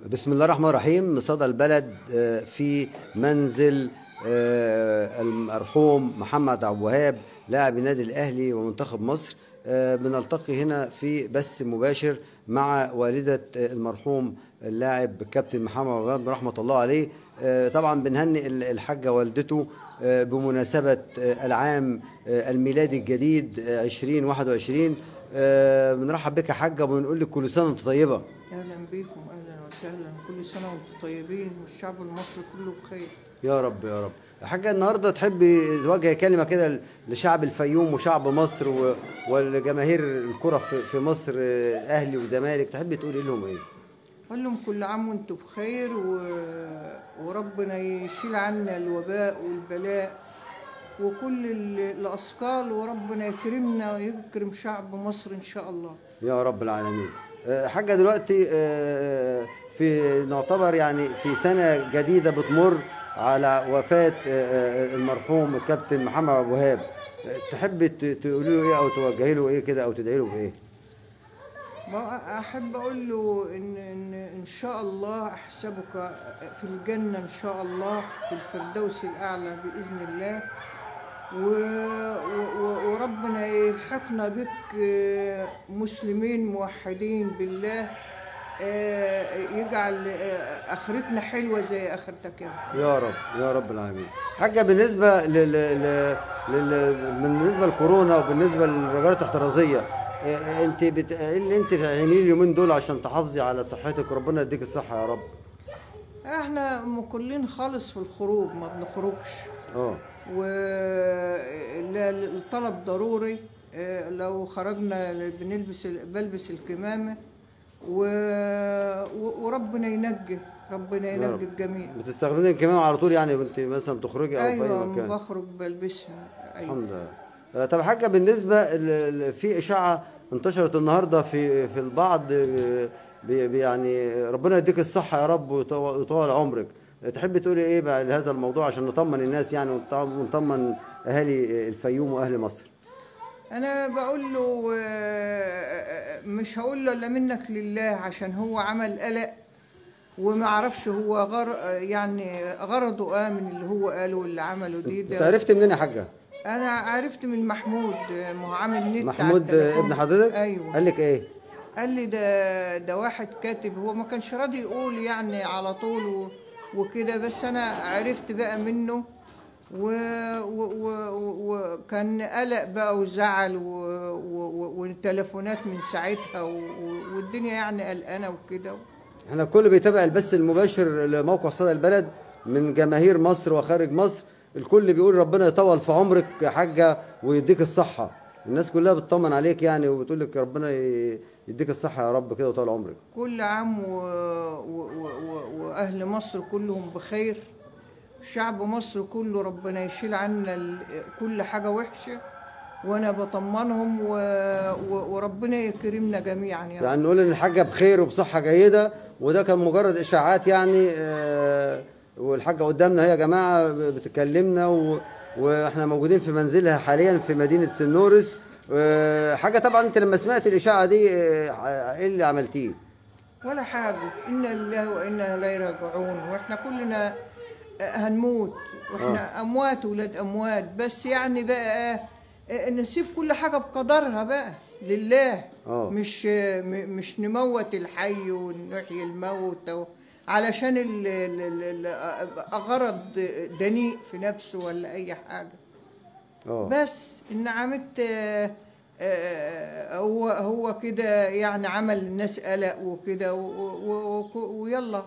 بسم الله الرحمن الرحيم صدى البلد آه، في منزل آه، المرحوم محمد عبد الوهاب لاعب النادي الاهلي ومنتخب مصر آه، بنلتقي هنا في بث مباشر مع والده آه، المرحوم اللاعب كابتن محمد عبد الوهاب رحمه الله عليه آه، طبعا بنهنئ ال- الحاجه والدته آه، بمناسبه آه، العام آه، الميلادي الجديد آه، 2021 آه، بنرحب بك يا حاجه وبنقول لك كل سنه وانت طيبه اهلا بيكم اهلا وسهلا كل سنه وانتم طيبين والشعب المصري كله بخير يا رب يا رب حاجة النهاردة تحبي توجه كلمة كده لشعب الفيوم وشعب مصر و- والجماهير الكرة في في مصر آه، أهلي وزمالك تحبي تقولي لهم إيه؟ اقول لهم كل عام وانتم بخير و... وربنا يشيل عنا الوباء والبلاء وكل ال- الاثقال وربنا يكرمنا ويكرم شعب مصر ان شاء الله يا رب العالمين آه، حاجة دلوقتي آه، في نعتبر يعني في سنة جديدة بتمر على وفاة آه، آه، المرحوم الكابتن محمد عبد الوهاب آه، تحبي ت- تقولي له إيه أو توجهي له إيه كده أو تدعي له بإيه؟ ما احب اقول له ان ان ان شاء الله احسبك في الجنه ان شاء الله في الفردوس الاعلى باذن الله و و و وربنا يلحقنا بك آه، مسلمين موحدين بالله آه، يجعل آه، اخرتنا حلوه زي اخرتك يا رب. يا رب يا رب العالمين حاجة بالنسبة ل... ل... ل... ل... بالنسبة لكورونا وبالنسبة للرجالات الاحترازية إيه انت بت... ايه اللي انت تعمليه اليومين دول عشان تحافظي على صحتك وربنا يديك الصحة يا رب احنا مقلين خالص في الخروج ما بنخرجش اه والطلب ضروري آه، لو خرجنا بنلبس بلبس الكمامة و... و- وربنا ينجي ربنا يا ينجي رب. الجميع بتستخدمي الكمامة على طول يعني وانت مثلا بتخرجي او في ايوه اي لما مكان بخرج بلبسها ايوه الحمد لله آه، طب حاجة بالنسبة ل... ل- في إشاعة انتشرت النهاردة في في البعض آه، بي... بي- يعني ربنا يديك الصحة يا رب ويطو- ويطول عمرك تحبي تقولي ايه بقى لهذا الموضوع عشان نطمن الناس يعني ونط- ونطمن اهالي الفيوم واهل مصر انا بقول له آه، مش هقول له الا منك لله عشان هو عمل قلق وما اعرفش هو غر يعني غرضه امن اللي هو قاله واللي عمله دي انت ده عرفت منين يا حاجه انا عرفت من محمود ما هو عامل نت على محمود التليفون. ابن حضرتك ايوه قال لك ايه قال لي ده ده واحد كاتب هو ما كانش راضي يقول يعني على طول و- وكده بس انا عرفت بقى منه و- و- و- و- وكان قلق بقى وزعل و- و- و- وتليفونات من ساعتها و- و- والدنيا يعني قلقانه وكده احنا الكل بيتابع البث المباشر لموقع صدى البلد من جماهير مصر وخارج مصر الكل بيقول ربنا يطول في عمرك يا حاجه ويديك الصحه الناس كلها بتطمن عليك يعني وبتقول لك ربنا ي- يديك الصحه يا رب كده وطول عمرك كل عام و... و... و... و... واهل مصر كلهم بخير شعب مصر كله ربنا يشيل عنا ال... كل حاجه وحشه وانا بطمنهم و... و... وربنا يكرمنا جميعا يا رب. يعني نقول ان الحاجه بخير وبصحه جيده وده كان مجرد اشاعات يعني آه، والحاجه قدامنا هي يا جماعه بتكلمنا و... واحنا موجودين في منزلها حاليا في مدينه سنورس آه، حاجه طبعا انت لما سمعت الاشاعه دي آه، ايه اللي عملتيه؟ ولا حاجه انا لله وانا اليه راجعون واحنا كلنا هنموت واحنا اموات ولاد اموات بس يعني بقى آه، نسيب كل حاجه بقدرها بقى لله آه. مش م- مش نموت الحي ونحيي الموتى و- علشان ال- ال- ال- ال- غرض دنيء في نفسه ولا اي حاجه اه بس ان عملت آه، آه، هو هو كده يعني عمل الناس قلق وكده و- و- و- ويلا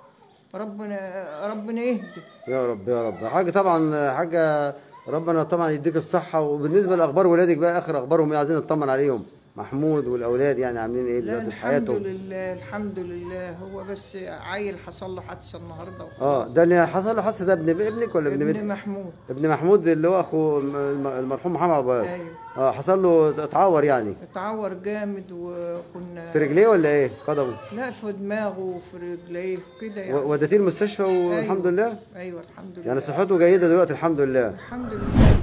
ربنا ربنا يهدي يا رب يا رب حاجه طبعا حاجه ربنا طبعا يديك الصحه وبالنسبه لاخبار ولادك بقى اخر اخبارهم ايه عايزين نطمن عليهم محمود والاولاد يعني عاملين ايه لا دلوقتي في الحمد حياتهم لله الحمد لله هو بس عيل حصل له حادثه النهارده وخلاص. اه ده اللي حصل له حادثه ده ابن ابنك ولا ابن ابن بنتك؟ محمود ابن محمود اللي هو اخو الم- المرحوم محمد عبد الوهاب ايوه اه حصل له اتعور يعني اتعور جامد وكنا في رجليه ولا ايه قدمه لا في دماغه وفي رجليه كده يعني و- وديتيه المستشفى والحمد أيوة. لله ايوه الحمد لله يعني صحته جيده دلوقتي الحمد لله الحمد لله